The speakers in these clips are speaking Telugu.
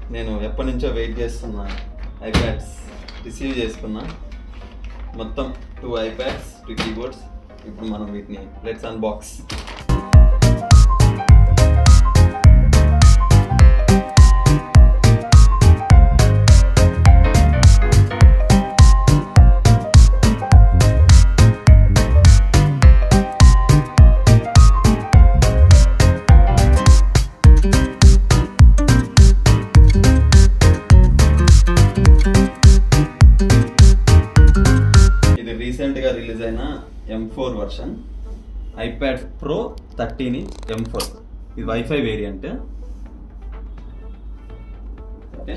నేను ఎప్పటి నుంచో వెయిట్ చేస్తున్నా ఐప్యాడ్స్ రిసీవ్ చేసుకున్నా మొత్తం టూ ఐప్యాడ్స్ టూ కీబోర్డ్స్ ఇప్పుడు మనం వీటిని లెట్స్ అన్బాక్స్ ఇది రీసెంట్గా రిలీజ్ అయిన M four version iPad Pro థర్టీని ఎం ఫోర్ ఇది వైఫై వేరియంట్ ఓకే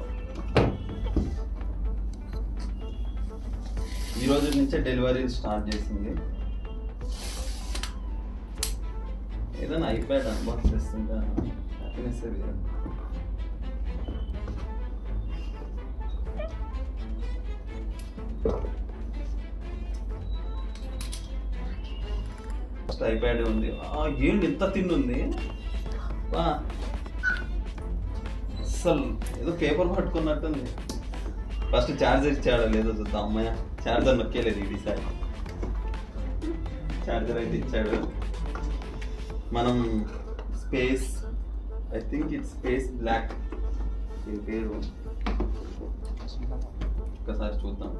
ఈ రోజు నుంచే డెలివరీ స్టార్ట్ చేసింది ఏదైనా ఐప్యాడ్ అన్బాక్స్ చేస్తుంటే హ్యాపీనెస్ వేరే ఫస్ట్ ఐప్యాడ్ ఉంది ఆ, ఏంటి ఇంత తిన్ ఉంది వా. అస్సలు ఏదో పేపర్ పట్టుకున్నట్టుంది ఫస్ట్ ఛార్జర్ ఇచ్చాడా లేదో చూద్దాం అమ్మాయ ఛార్జర్ నొక్కేలేదు ఇది సార్ ఛార్జర్ అయితే ఇచ్చాడు మనం space I think it space black దీని పేరు ఒకసారి చూద్దాం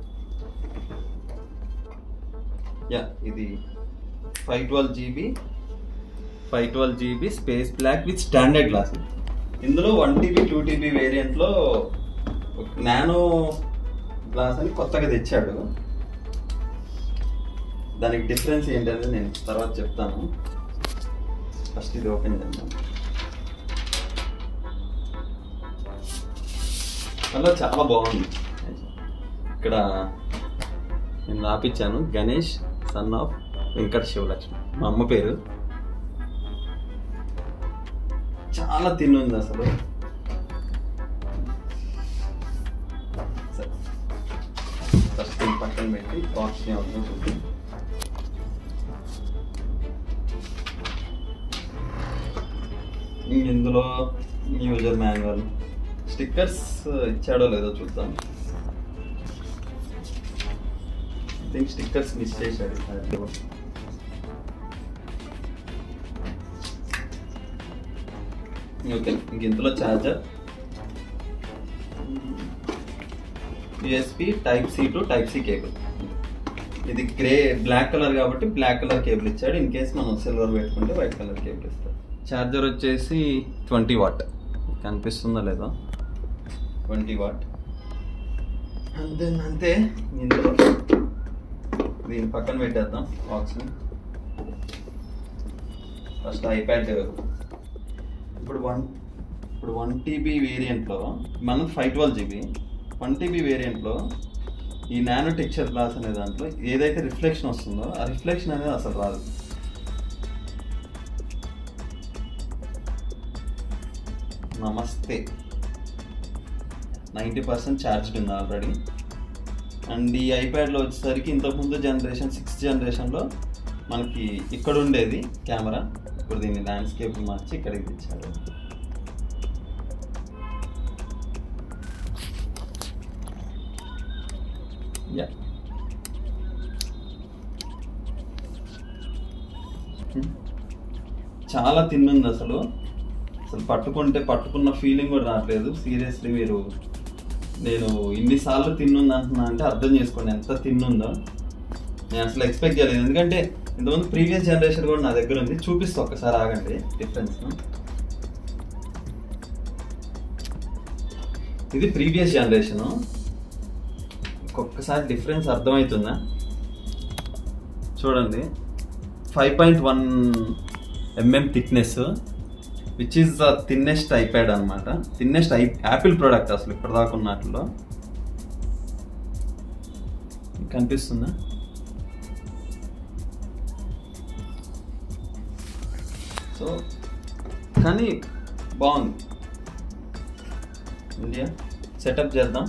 యా ఇది five twelve GB five twelve GB space black with standard glass ఇందులో వన్ టీబీ టూ టీబీ వేరియంట్లో నానో గ్లాస్ అని కొత్తగా తెచ్చాడు దానికి డిఫరెన్స్ ఏంటనేది నేను తర్వాత చెప్తాను ఫస్ట్ ఇది ఓపెన్ చేద్దాం అలా చాలా బాగుంది ఇక్కడ నేను రాపిచ్చాను గణేష్ సన్ ఆఫ్ వెంకట శివలక్ష్మి మా అమ్మ పేరు చాలా తిన్నుంది అసలు సరే. ఫస్ట్ దీన్ని పక్కన పెట్టి బాక్స్ అవుతుందో చూద్దాం ఇందులో యూజర్ మాన్యువల్ స్టిక్కర్స్ ఇచ్చాడో లేదో చూద్దాం థింక్ స్టిక్కర్స్ మిస్ చేశాడు ఈసారి. ఓకే ఇంక ఇందులో charger USB type C to type C cable ఇది గ్రే బ్లాక్ కలర్ కాబట్టి బ్లాక్ కలర్ కేబుల్ ఇచ్చాడు ఇన్ కేస్ మనం సిల్వర్ పెట్టుకుంటే వైట్ కలర్ కేబుల్ ఇస్తాడు ఛార్జర్ వచ్చేసి ట్వంటీ వాట్ కనిపిస్తుందా లేదా ట్వంటీ వాట్ అంతే అంతే ఇందులో దీని పక్కన పెట్టేద్దాం బాక్స్ని ఫస్ట్ ఐప్యాడ్ ఇప్పుడు వన్ ఇప్పుడు వన్ టీబీ వేరియంట్లో మనది five twelve GB one TB వేరియంట్లో ఈ నానో టెక్చర్ గ్లాస్ అనే దాంట్లో ఏదైతే రిఫ్లెక్షన్ వస్తుందో ఆ రిఫ్లెక్షన్ అనేది అసలు రాదు నమస్తే నైంటీ పర్సెంట్ ఛార్జ్డ్ ఉంది ఆల్రెడీ అండ్ ఈ ఐప్యాడ్లో వచ్చేసరికి ఇంతకుముందు జనరేషన్ సిక్స్త్ జనరేషన్లో మనకి ఇక్కడ ఉండేది కెమెరా ఇప్పుడు దీన్ని ల్యాండ్స్కేప్ మార్చి ఇక్కడికి తెచ్చాడు యా చాలా తిన్నుంది అసలు అసలు పట్టుకుంటే పట్టుకున్న ఫీలింగ్ కూడా రావట్లేదు సీరియస్లీ మీరు నేను ఇన్నిసార్లు తిన్నుంది అంటున్నా అంటే అర్థం చేసుకోండి ఎంత తిన్నుందో నేను అసలు ఎక్స్పెక్ట్ చేయలేదు ఎందుకంటే ఇంతకుముందు ప్రీవియస్ జనరేషన్ కూడా నా దగ్గర ఉంది చూపిస్తా ఒక్కసారి ఆగండి డిఫరెన్స్ ఇది ప్రీవియస్ జనరేషన్ ఒక్కొక్కసారి డిఫరెన్స్ అర్థమవుతుందా చూడండి five point one mm thickness which is the thinnest iPad అనమాట థిన్నెస్ట్ ఐ యాపిల్ ప్రోడక్ట్ అసలు ఇప్పటిదాకా ఉన్నట్లో కనిపిస్తుందా సో కానీ బాగుంది ఇండియా సెటప్ చేద్దాం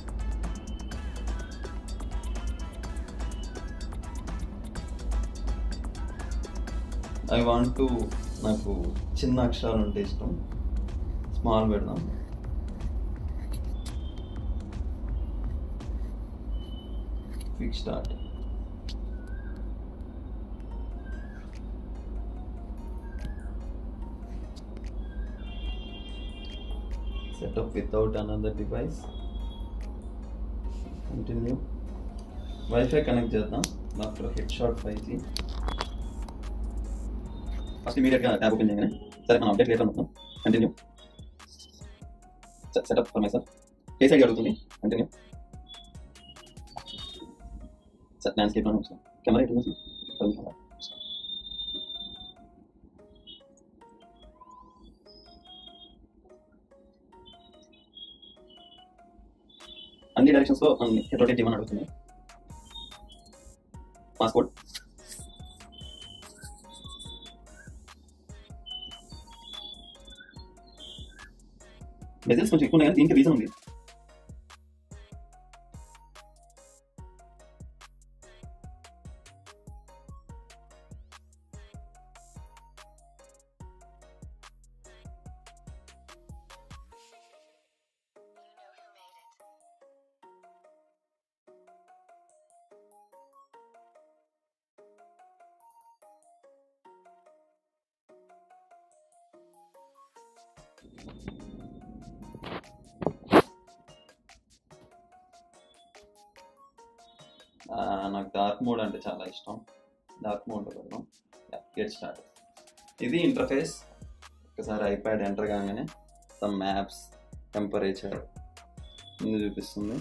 ఐ వాంట్ టు నాకు చిన్న అక్షరాలు ఉంటే ఇష్టం స్మాల్ పెడదాం quick start setup without another device continue wifi connect చేద్దాం doctor head shot five G first ఇమీడియట్గా ట్యాబ్ ఓపెన్ చేయగానే సరే మనం అప్డేట్ లేటర్ మొత్తం continue setup for my sir case ID అడుగుతుంది కంటిన్యూ సార్ ల్యాండ్స్కేప్ అని సార్ కెమెరా ఎటు ఉంది సార్ అన్ని డైరెక్షన్స్ లో రొటేట్ చేయమని అడుగుతుంది పాస్పోర్ట్ మెజర్స్ కొంచెం ఎక్కువ ఉన్నాయి కానీ దీనికి రీజన్ ఉంది ఆ, నాకు డార్క్ మోడ్ అంటే చాలా ఇష్టం డార్క్ మోడ్ పెడదాం గెట్ స్టార్ట్ ఇది ఇంటర్ఫేస్ ఒకసారి ఐప్యాడ్ ఎంటర్ కాగానే సమ్ మ్యాప్స్ టెంపరేచర్ ఇందు చూపిస్తుంది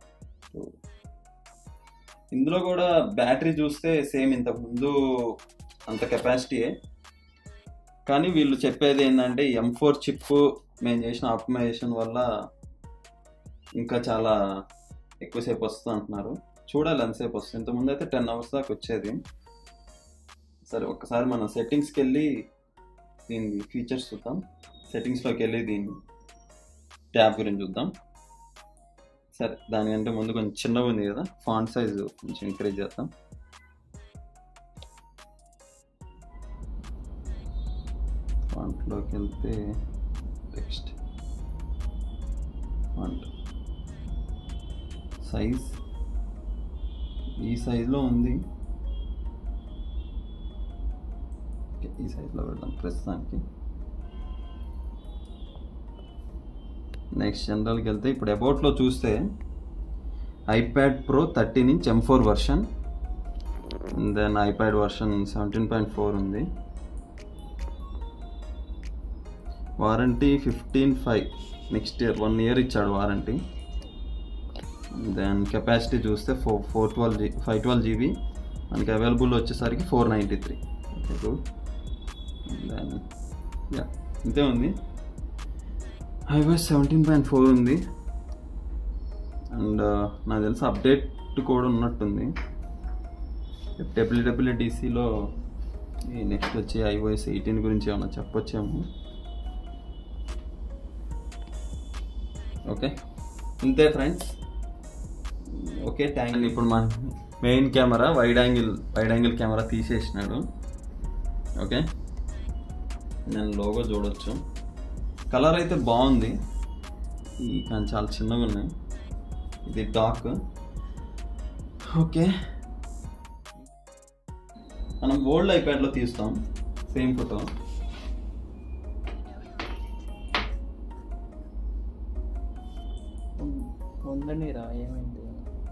ఇందులో కూడా బ్యాటరీ చూస్తే సేమ్ ఇంతకు ముందు అంత కెపాసిటీయే కానీ వీళ్ళు చెప్పేది ఏంటంటే ఎం ఫోర్ చిప్ మేము చేసిన ఆప్టిమైజేషన్ వల్ల ఇంకా చాలా ఎక్కువసేపు వస్తుంది అంటున్నారు చూడాలి ఎంతసేపు వస్తుంది ఇంతకుముందు అయితే టెన్ అవర్స్ దాకా వచ్చేది సరే ఒకసారి మనం సెట్టింగ్స్కి వెళ్ళి దీని ఫీచర్స్ చూద్దాం సెట్టింగ్స్లోకి వెళ్ళి దీని ట్యాబ్ గురించి చూద్దాం సరే దానికంటే ముందు కొంచెం చిన్నగా ఉంది కదా ఫాంట్ సైజ్ కొంచెం ఇంక్రీజ్ చేద్దాం ఫాంట్లోకి వెళ్తే టెక్స్ట్ ఫాంట్ సైజ్ ఈ సైజులో ఉంది ఓకే, ఈ సైజులో పెడదాం ప్రస్తుతానికి నెక్స్ట్ జనరల్కి వెళ్తే ఇప్పుడు అబౌట్లో చూస్తే iPad Pro thirteen inch M four version then iPad version seventeen point four ఉంది warranty fifteen five next year one year ఇచ్చాడు వారంటీ దెన్ కెపాసిటీ చూస్తే four four twelve G five twelve GB మనకి అవైలబుల్ వచ్చేసరికి four ninety three okay good then yeah ఇంతే ఉంది ఐఓఎస్ సెవెంటీన్ పాయింట్ ఫోర్ ఉంది అండ్ నాకు తెలిసి అప్డేట్ కూడా ఉన్నట్టుంది డబ్ల్యూడబ్ల్యూడిసిలో ఈ నెక్స్ట్ వచ్చి ఐఓఎస్ ఎయిటీన్ గురించి ఏమైనా చెప్పొచ్చేమో ఓకే ఇంతే ఫ్రెండ్స్ ఓకే థ్యాంక్ ఇప్పుడు మా main camera wide angle wide angle camera తీసేసినాడు ఓకే నేను లోగో చూడొచ్చు కలర్ అయితే బాగుంది ఈ కానీ చాలా చిన్నగా ఉన్నాయి ఇది డాక్ ఓకే మనం ఓల్డ్ ఐప్యాడ్లో తీస్తాం సేమ్ ఫోటో ఉందండి రా ఏమైంది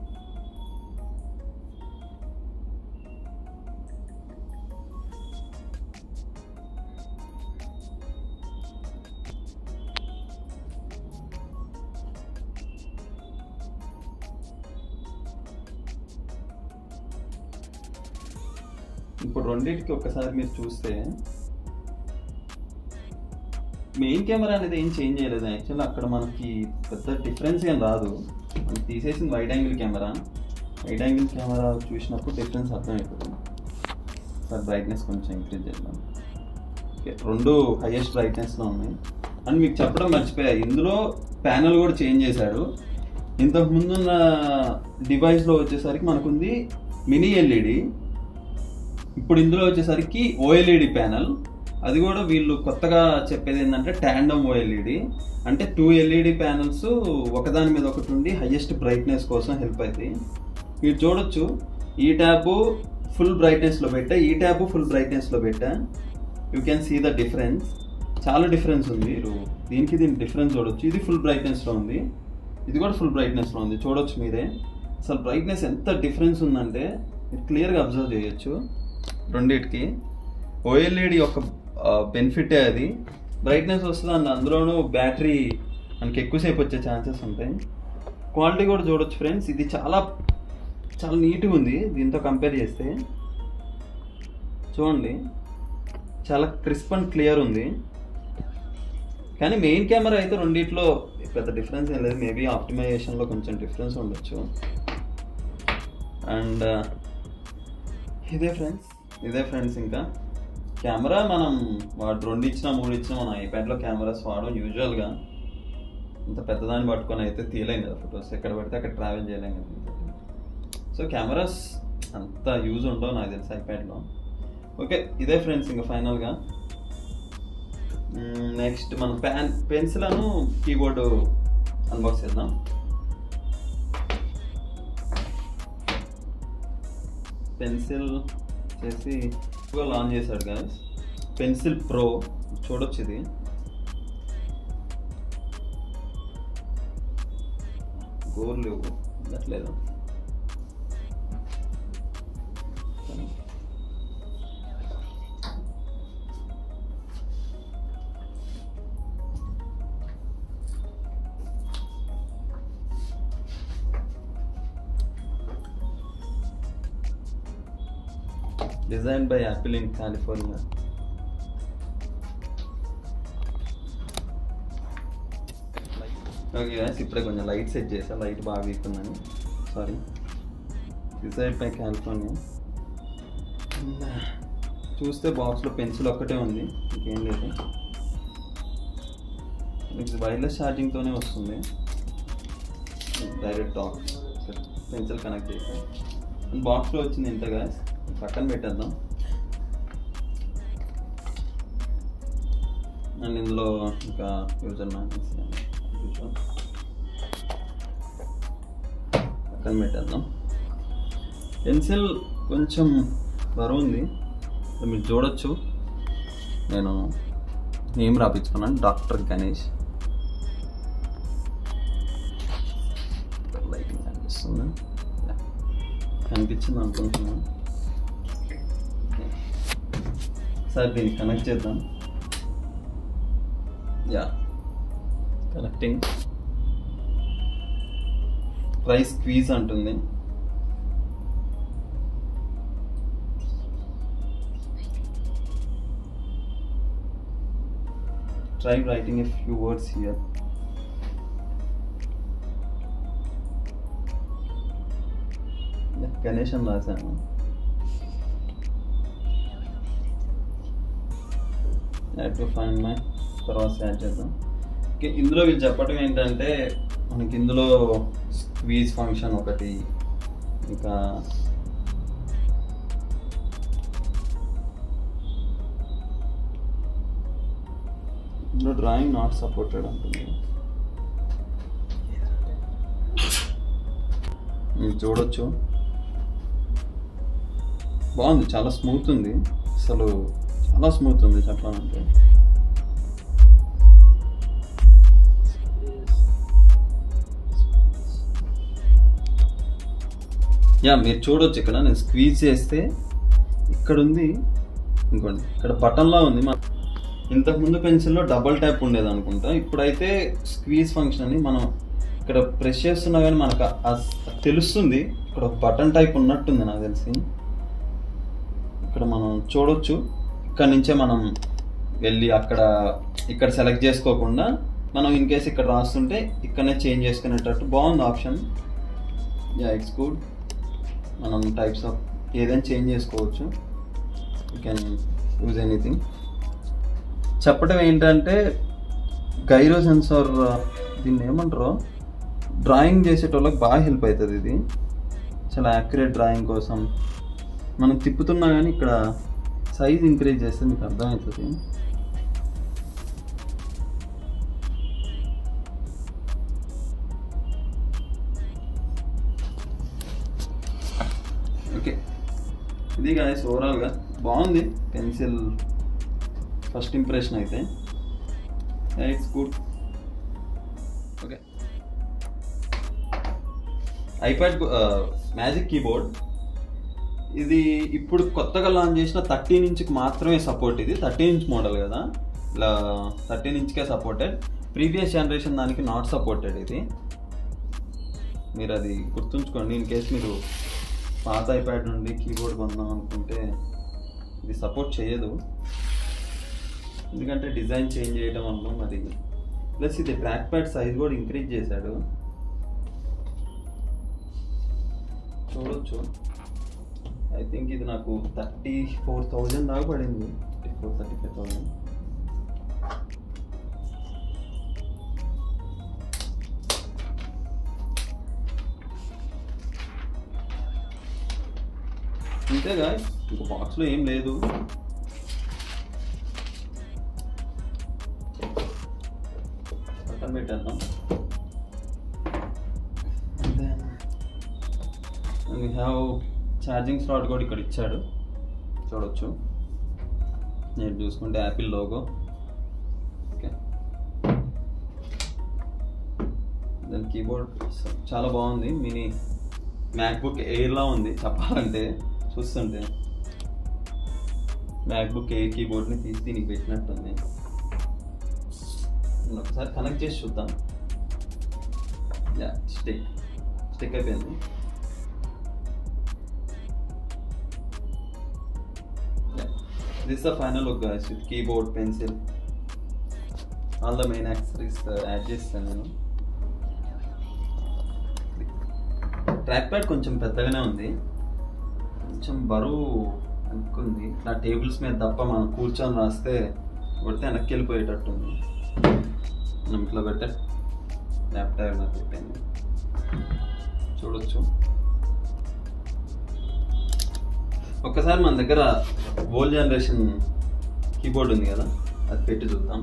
ఇప్పుడు రెండింటికి ఒకసారి మీరు చూస్తే మెయిన్ కెమెరా అనేది ఏం చేంజ్ చేయలేదు యాక్చువల్ అక్కడ మనకి పెద్ద డిఫరెన్స్ ఏం రాదు మనం తీసేసింది wide angle camera wide angle camera చూసినప్పుడు డిఫరెన్స్ అర్థమవుతుంది సార్ బ్రైట్నెస్ కొంచెం ఇంక్రీజ్ చేద్దాం ఓకే రెండు హైయెస్ట్ బ్రైట్నెస్లో ఉన్నాయి అండ్ మీకు చెప్పడం మర్చిపోయా ఇందులో ప్యానల్ కూడా చేంజ్ చేశాడు ఇంతకు ముందున్న డివైస్లో వచ్చేసరికి మనకుంది మినీ ఎల్ఈడి ఇప్పుడు ఇందులో వచ్చేసరికి ఓఎల్ఈడి ప్యానల్ అది కూడా వీళ్ళు కొత్తగా చెప్పేది ఏంటంటే ట్యాండమ్ ఓఎల్ఈడి అంటే టూ ఎల్ఈడి ప్యానల్స్ ఒకదాని మీద ఒకటి ఉండి హైయెస్ట్ బ్రైట్నెస్ కోసం హెల్ప్ అవుతాయి మీరు చూడొచ్చు ఈ ట్యాబ్ ఫుల్ బ్రైట్నెస్లో పెట్టా ఈ ట్యాబ్ ఫుల్ బ్రైట్నెస్లో పెట్టా you can see the difference చాలా డిఫరెన్స్ ఉంది మీరు దీనికి దీని డిఫరెన్స్ చూడొచ్చు ఇది ఫుల్ బ్రైట్నెస్లో ఉంది ఇది కూడా ఫుల్ బ్రైట్నెస్లో ఉంది చూడొచ్చు మీరే అసలు బ్రైట్నెస్ ఎంత డిఫరెన్స్ ఉందంటే మీరు క్లియర్గా అబ్జర్వ్ చేయొచ్చు రెండింటికి ఓఎల్ఈడి యొక్క బెనిఫిటే అది బ్రైట్నెస్ వస్తుంది అండ్ అందులోనూ బ్యాటరీ మనకి ఎక్కువసేపు వచ్చే ఛాన్సెస్ ఉంటాయి క్వాలిటీ కూడా చూడొచ్చు ఫ్రెండ్స్ ఇది చాలా చాలా నీట్గా ఉంది దీంతో కంపేర్ చేస్తే చూడండి చాలా క్రిస్ప్ అండ్ క్లియర్ ఉంది కానీ మెయిన్ కెమెరా అయితే రెండిట్లో పెద్ద డిఫరెన్స్ ఏం లేదు మేబీ ఆప్టిమైజేషన్లో కొంచెం డిఫరెన్స్ ఉండొచ్చు అండ్ ఇదే ఫ్రెండ్స్ ఇదే ఫ్రెండ్స్ ఇంకా కెమెరా మనం వాడు రెండు ఇచ్చినా మూడు ఇచ్చినా మన ఐప్యాడ్లో కెమెరాస్ వాడడం యూజువల్గా ఇంత పెద్దదాన్ని పట్టుకొని అయితే తీయలేం కదా ఫొటోస్ ఎక్కడ పడితే అక్కడ ట్రావెల్ చేయలేం కదా సో కెమెరాస్ అంత యూజ్ ఉండవు నాకు తెలిసి ఐప్యాడ్లో ఓకే ఇదే ఫ్రెండ్స్ ఇంకా ఫైనల్గా నెక్స్ట్ మన పెన్ పెన్సిల్ అను కీబోర్డు అన్బాక్స్ చేద్దాం పెన్సిల్ చేసి లాంచ్ చేశాడు గాయస్ పెన్సిల్ ప్రో చూడొచ్చు ఇది గోర్లు ఉండట్లేదు design by Apple in California okay guys ఇప్పుడే కొంచెం లైట్ సెట్ చేసా లైట్ బాగా వీకుందని సారీ డిజైన్ బై కాలిఫోర్నియా చూస్తే బాక్స్లో పెన్సిల్ ఒక్కటే ఉంది ఇంకేం లేదు ఇది వైర్లెస్ ఛార్జింగ్తోనే వస్తుంది డైరెక్ట్ డాక్ పెన్సిల్ కనెక్ట్ చేసాం బాక్స్లో వచ్చింది ఇంత గాయస్ పక్కన పెట్టేద్దాం అండ్ ఇందులో ఇంకా యూజర్ మ్యాన్స్ పక్కన పెట్టేద్దాం పెన్సిల్ కొంచెం బరువు ఉంది మీరు చూడొచ్చు నేను నేమ్ రాపించుకున్నాను డాక్టర్ గణేష్ లైటింగ్ కనిపిస్తుంది కనిపించింది అనుకుంటున్నాను సార్ దీన్ని కనెక్ట్ చేద్దాం యా కనెక్టింగ్ ప్రైస్ క్వీజ్ అంటుంది try writing a few words here Ganesh అని రాశాను యాడ్ టు ఫైండ్ మై తర్వాత యాడ్ చేద్దాం ఓకే ఇందులో వీళ్ళు చెప్పడం ఏంటంటే మనకి ఇందులో స్క్వీజ్ ఫంక్షన్ ఒకటి ఇంకా ఇందులో డ్రాయింగ్ నాట్ సపోర్టెడ్ అంటుంది మీరు చూడొచ్చు బాగుంది చాలా స్మూత్ ఉంది అసలు చాలా స్మూత్ ఉంది చెప్పాలంటే యా మీరు చూడొచ్చు ఇక్కడ నేను స్క్వీజ్ చేస్తే ఇక్కడ ఉంది ఇంకోండి ఇక్కడ బటన్లా ఉంది మన ఇంతకుముందు పెన్సిల్లో డబల్ ట్యాప్ ఉండేది అనుకుంటా ఇప్పుడైతే స్క్వీజ్ ఫంక్షన్ అని మనం ఇక్కడ ప్రెస్ చేస్తున్నా కానీ మనకు ఆ- ఆ తెలుస్తుంది ఇక్కడ ఒక బటన్ టైప్ ఉన్నట్టుంది నాకు తెలిసి ఇక్కడ మనం చూడొచ్చు ఇక్కడ నుంచే మనం వెళ్ళి అక్కడ ఇక్కడ సెలెక్ట్ చేసుకోకుండా మనం ఇన్ కేస్ ఇక్కడ రాస్తుంటే ఇక్కడనే చేంజ్ చేసుకునేటట్టు బాగుంది ఆప్షన్ యా ఇట్స్ గుడ్ మనం టైప్స్ ఆఫ్ ఏదైనా చేంజ్ చేసుకోవచ్చు యూ కెన్ యూజ్ ఎనీథింగ్ చెప్పడం ఏంటంటే గైరో సెన్సార్ దీన్ని ఏమంటారు డ్రాయింగ్ చేసేటోళ్ళకి బాగా హెల్ప్ అవుతుంది ఇది చాలా యాక్యురేట్ డ్రాయింగ్ కోసం మనం తిప్పుతున్నా కానీ ఇక్కడ సైజ్ ఇంక్రీజ్ చేస్తే మీకు అర్థమవుతుంది ఓకే ఇది గాయస్ ఓవరాల్గా బాగుంది పెన్సిల్ ఫస్ట్ ఇంప్రెషన్ అయితే it's good okay iPad magic keyboard ఇది ఇప్పుడు కొత్తగా లాంచ్ చేసిన థర్టీన్ ఇంచ్కి మాత్రమే సపోర్ట్ ఇది థర్టీన్ ఇంచ్ మోడల్ కదా ఇలా థర్టీన్ ఇంచ్కే సపోర్టెడ్ ప్రీవియస్ జనరేషన్ దానికి నాట్ సపోర్టెడ్ ఇది మీరు అది గుర్తుంచుకోండి ఇన్ కేస్ మీరు పాత ఐప్యాడ్ నుండి కీబోర్డ్ కొందాం అనుకుంటే ఇది సపోర్ట్ చేయదు ఎందుకంటే డిజైన్ చేంజ్ చేయడం వల్ల మరి ప్లస్ ఇది ట్రాక్ ప్యాడ్ సైజ్ కూడా ఇంక్రీజ్ చేశాడు చూడొచ్చు ఐ థింక్ ఇది నాకు థర్టీ ఫోర్ థౌజండ్ దాకా పడింది thirty four thirty five thousand అంతే గాయస్ ఇంక బాక్స్లో ఏం లేదు పక్కన పెట్టేద్దాం వీ హ్యావ్ ఛార్జింగ్ స్లాట్ కూడా ఇక్కడ ఇచ్చాడు చూడొచ్చు నేను చూసుకుంటే యాపిల్ లోగో ఓకే దాని కీబోర్డ్ చాలా బాగుంది మినీ మ్యాక్బుక్ ఎయిర్లా ఉంది చెప్పాలంటే చూస్తుంటే మ్యాక్బుక్ ఎయిర్ కీబోర్డ్ని తీసి దీనికి పెట్టినట్టుంది ఒకసారి కనెక్ట్ చేసి చూద్దాం యా స్టిక్ స్టిక్ అయిపోయింది this the final look guys with keyboard pencil all the main accessories add చేస్తాను నేను ట్రాక్ ప్యాడ్ కొంచెం పెద్దగానే ఉంది కొంచెం బరువు అనుకుంది నా టేబుల్స్ మీద తప్ప మనం కూర్చొని రాస్తే కొడితే వెనక్కి వెళ్ళిపోయేటట్టు ఉంది మనం ఇట్లా పెట్టే ల్యాప్టాప్ మీద పెట్టాను చూడొచ్చు ఒక్కసారి మన దగ్గర ఓల్డ్ జనరేషన్ కీబోర్డ్ ఉంది కదా అది పెట్టి చూద్దాం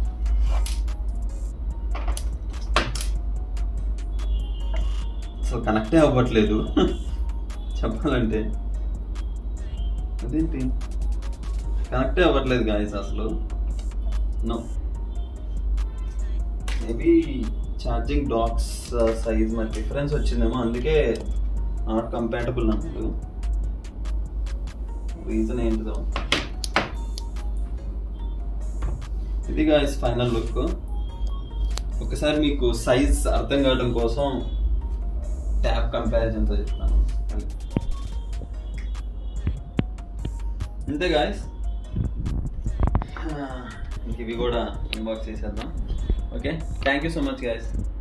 అసలు కనెక్టే అవ్వట్లేదు చెప్పాలంటే అదేంటి కనెక్టే అవ్వట్లేదు గాయస్ అసలు no maybe charging docks size మరి డిఫరెన్స్ వచ్చిందేమో అందుకే నాట్ కంపాటబుల్ అన్నాడు రీజన్ ఏంటిదో ఇది గాయస్ ఫైనల్ లుక్ ఒకసారి మీకు సైజ్ అర్థం కావడం కోసం ట్యాబ్ కంపారిజన్తో చెప్తాను అంతే గాయస్ ఇంక ఇవి కూడా ఇన్బాక్స్ చేసేద్దాం okay thank you so much guys